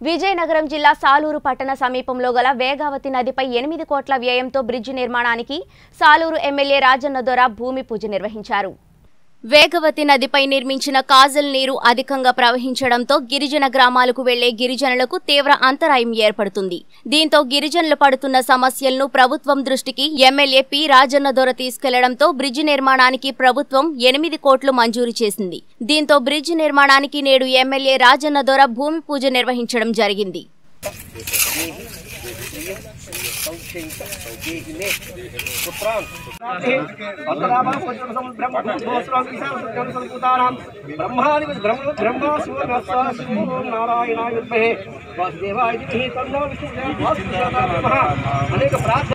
విజయనగరం జిల్లా సాలూరు పట్టణ సమీపంలో గల వేగావతి నదిపై ఎనిమిది కోట్ల వ్యయంతో బ్రిడ్జి నిర్మాణానికి సాలూరు ఎమ్మెల్యే రాజన్న దొర భూమి పూజ నిర్వహించారు వేగవతి నదిపై నిర్మించిన కాజల్ నీరు అధికంగా ప్రవహించడంతో గిరిజన గ్రామాలకు వెళ్లే గిరిజనులకు తీవ్ర అంతరాయం ఏర్పడుతుంది దీంతో గిరిజనులు పడుతున్న సమస్యలను ప్రభుత్వం దృష్టికి ఎమ్మెల్యే పి రాజన్న దొర తీసుకెళ్లడంతో బ్రిడ్జి నిర్మాణానికి ప్రభుత్వం ఎనిమిది కోట్లు మంజూరు చేసింది దీంతో బ్రిడ్జి నిర్మాణానికి నేడు ఎమ్మెల్యే రాజన్న దొర భూమి పూజ నిర్వహించడం జరిగింది బ్రహ్మాది బ్రహ్మ బ్రహ్మ సూర్య నారాయణ వాసుదేవాయ తన్నో విష్ణు అనేక ప్రార్థన